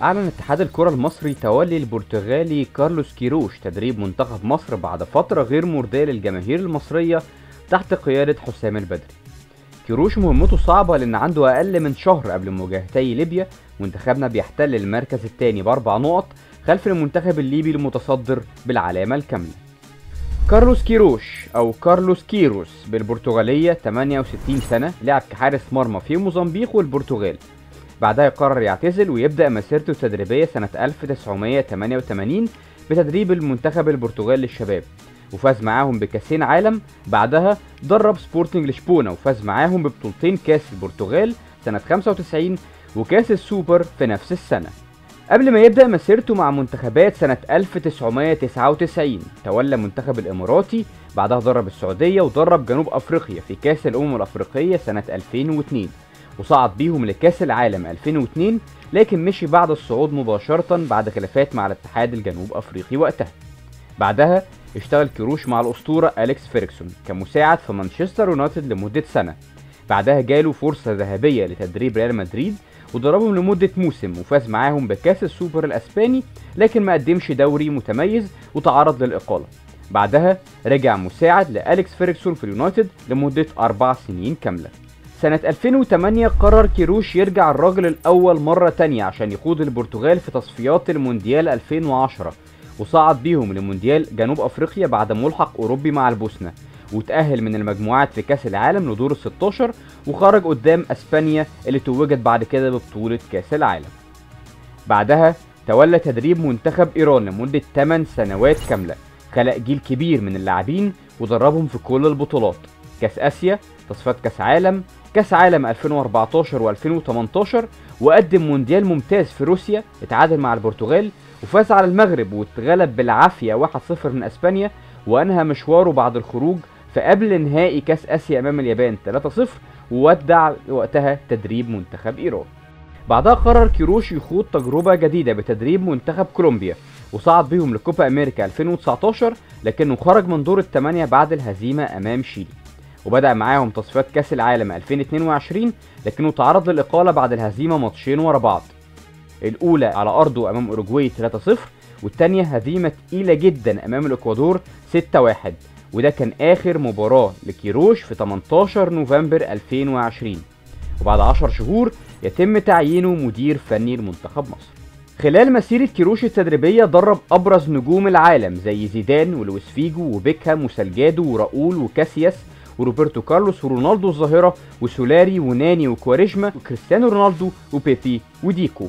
أعلن اتحاد الكرة المصري تولي البرتغالي كارلوس كيروش تدريب منتخب مصر بعد فترة غير مرضية للجماهير المصرية تحت قيادة حسام البدري. كيروش مهمته صعبة لأن عنده أقل من شهر قبل مواجهتي ليبيا منتخبنا بيحتل المركز الثاني بأربع نقط خلف المنتخب الليبي المتصدر بالعلامة الكاملة. كارلوس كيروش أو كارلوس كيروس بالبرتغالية 68 سنة لعب كحارس مرمى في موزمبيق والبرتغال بعدها قرر يعتزل ويبدأ مسيرته التدريبية سنة 1988 بتدريب المنتخب البرتغال للشباب وفاز معاهم بكاسين عالم بعدها درب سبورتنج لشبونة وفاز معاهم ببطولتين كاس البرتغال سنة 95 وكاس السوبر في نفس السنة قبل ما يبدأ مسيرته مع منتخبات سنة 1999 تولى منتخب الإماراتي بعدها درب السعودية ودرب جنوب أفريقيا في كاس الأمم الأفريقية سنة 2002 وصعد بيهم لكاس العالم 2002 لكن مشي بعد الصعود مباشرة بعد خلافات مع الاتحاد الجنوب أفريقي وقتها بعدها اشتغل كروش مع الأسطورة أليكس فيركسون كمساعد في مانشستر يونايتد لمدة سنة بعدها جاله فرصة ذهبية لتدريب ريال مدريد ودربهم لمدة موسم وفاز معاهم بكاس السوبر الأسباني لكن ما قدمش دوري متميز وتعرض للإقالة بعدها رجع مساعد لأليكس فيركسون في اليونايتد لمدة أربع سنين كاملة سنة 2008 قرر كيروش يرجع الراجل الأول مرة تانية عشان يقود البرتغال في تصفيات المونديال 2010 وصعد بيهم لمونديال جنوب أفريقيا بعد ملحق أوروبي مع البوسنة وتأهل من المجموعات في كأس العالم لدور ال 16 وخرج قدام أسبانيا اللي توجت بعد كده ببطولة كأس العالم بعدها تولى تدريب منتخب إيران لمدة 8 سنوات كاملة خلق جيل كبير من اللاعبين ودربهم في كل البطولات كأس آسيا تصفيات كأس عالم كأس عالم 2014 و2018 وقدم مونديال ممتاز في روسيا اتعادل مع البرتغال وفاز على المغرب واتغلب بالعافية 1-0 من اسبانيا وانهى مشواره بعد الخروج في قبل نهائي كأس آسيا أمام اليابان 3-0 وودع وقتها تدريب منتخب إيران. بعدها قرر كيروش يخوض تجربة جديدة بتدريب منتخب كولومبيا وصعد بيهم لكوبا أمريكا 2019 لكنه خرج من دور الثمانية بعد الهزيمة أمام شيلي. وبدأ معاهم تصفيات كأس العالم 2022 لكنه تعرض للإقالة بعد الهزيمة ماتشين ورا بعض. الأولى على أرضه أمام أوروجواي 3-0 والتانية هزيمة تقيلة جدا أمام الإكوادور 6-1 وده كان آخر مباراة لكيروش في 18 نوفمبر 2020 وبعد 10 شهور يتم تعيينه مدير فني لمنتخب مصر خلال مسيرة كيروش التدريبية درب أبرز نجوم العالم زي زيدان ولويس فيجو وبيكهام وسالجادو وراؤول وكاسياس وروبرتو كارلوس ورونالدو الظاهرة وسولاري وناني وكواريجما وكريستيانو رونالدو وبيبي وديكو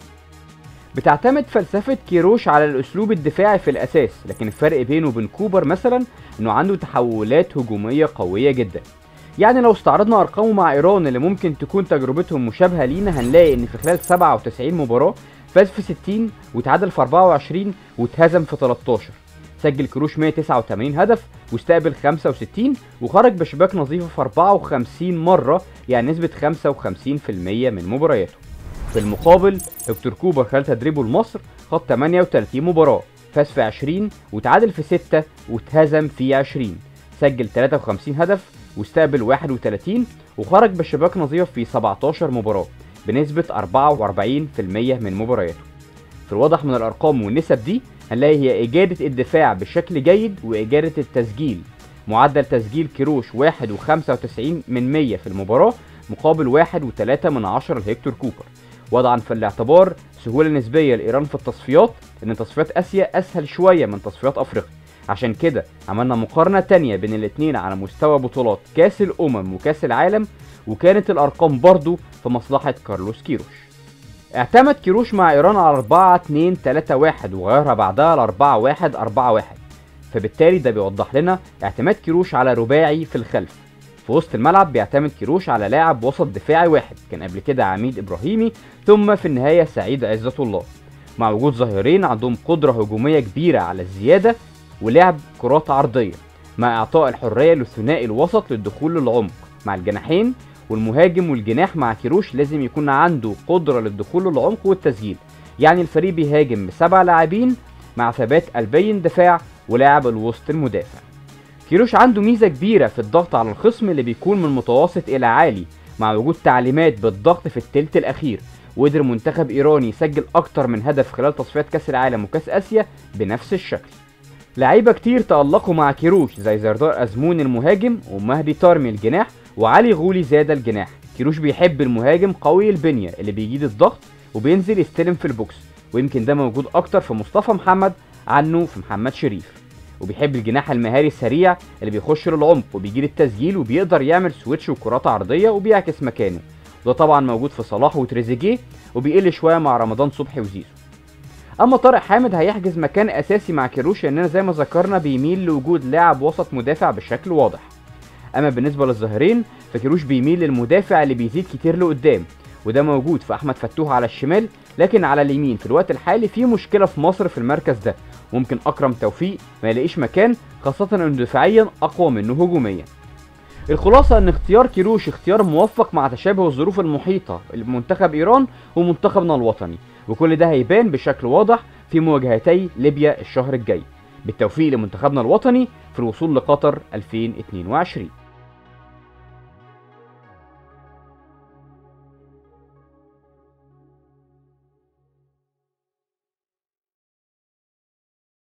بتعتمد فلسفة كيروش على الأسلوب الدفاعي في الأساس لكن الفرق بينه وبين كوبر مثلا إنه عنده تحولات هجومية قوية جدا يعني لو استعرضنا أرقامه مع إيران اللي ممكن تكون تجربتهم مشابهة لينا هنلاقي إن في خلال 97 مباراة فاز في 60 وتعادل في 24 واتهزم في 13 سجل كروش 189 هدف واستقبل 65 وخرج بشباك نظيفة في 54 مرة يعني نسبة 55% من مبارياته في المقابل هكتور كوبر خلال تدريبه لمصر خد 38 مباراة فاز في 20 وتعادل في 6 واتهزم في 20 سجل 53 هدف واستقبل 31 وخرج بشباك نظيفة في 17 مباراة بنسبة 44% من مبارياته في الواضح من الأرقام والنسب دي هنلاقي هي إجادة الدفاع بشكل جيد وإجادة التسجيل معدل تسجيل كيروش 1.95 من 100 في المباراة مقابل 1.3 من 10 لهيكتور كوبر وضعا في الاعتبار سهولة نسبية لإيران في التصفيات إن تصفيات آسيا أسهل شوية من تصفيات أفريقيا عشان كده عملنا مقارنة تانية بين الاتنين على مستوى بطولات كاس الأمم وكاس العالم وكانت الأرقام برضو في مصلحة كارلوس كيروش اعتمد كيروش مع إيران على 4 2 3 1 وغيرها بعدها ل 4 1 4 1 فبالتالي ده بيوضح لنا اعتماد كيروش على رباعي في الخلف في وسط الملعب بيعتمد كيروش على لاعب وسط دفاعي واحد كان قبل كده عميد ابراهيمي ثم في النهايه سعيد عزة الله مع وجود ظهيرين عندهم قدره هجوميه كبيره على الزياده ولعب كرات عرضيه مع اعطاء الحريه للثنائي الوسط للدخول للعمق مع الجناحين والمهاجم والجناح مع كيروش لازم يكون عنده قدره للدخول للعمق والتسجيل يعني الفريق بيهاجم بسبع لاعبين مع ثبات قلبين دفاع ولاعب الوسط المدافع كيروش عنده ميزة كبيرة في الضغط على الخصم اللي بيكون من متوسط إلى عالي مع وجود تعليمات بالضغط في التلت الأخير وقدر منتخب ايراني يسجل اكتر من هدف خلال تصفيات كاس العالم وكاس اسيا بنفس الشكل لعيبه كتير تألقوا مع كيروش زي زردار ازمون المهاجم ومهدي طارمي الجناح وعلي غولي زاد الجناح كيروش بيحب المهاجم قوي البنيه اللي بيجيد الضغط وبينزل يستلم في البوكس ويمكن ده موجود اكتر في مصطفى محمد عنه في محمد شريف وبيحب الجناح المهاري السريع اللي بيخش للعمق وبيجيد التسجيل وبيقدر يعمل سويتش وكرات عرضيه وبيعكس مكانه وده طبعا موجود في صلاح وتريزيجيه وبيقل شويه مع رمضان صبحي وزيزو اما طارق حامد هيحجز مكان اساسي مع كيروش لاننا زي ما ذكرنا بيميل لوجود لاعب وسط مدافع بشكل واضح اما بالنسبه للظاهرين فكيروش بيميل للمدافع اللي بيزيد كتير لقدام وده موجود في احمد فتوح على الشمال لكن على اليمين في الوقت الحالي في مشكله في مصر في المركز ده ممكن اكرم توفيق ما يلاقيش مكان خاصه انه دفاعيا اقوى منه هجوميا الخلاصة ان اختيار كيروش اختيار موفق مع تشابه الظروف المحيطة لمنتخب ايران ومنتخبنا الوطني وكل ده هيبان بشكل واضح في مواجهتي ليبيا الشهر الجاي بالتوفيق لمنتخبنا الوطني في الوصول لقطر 2022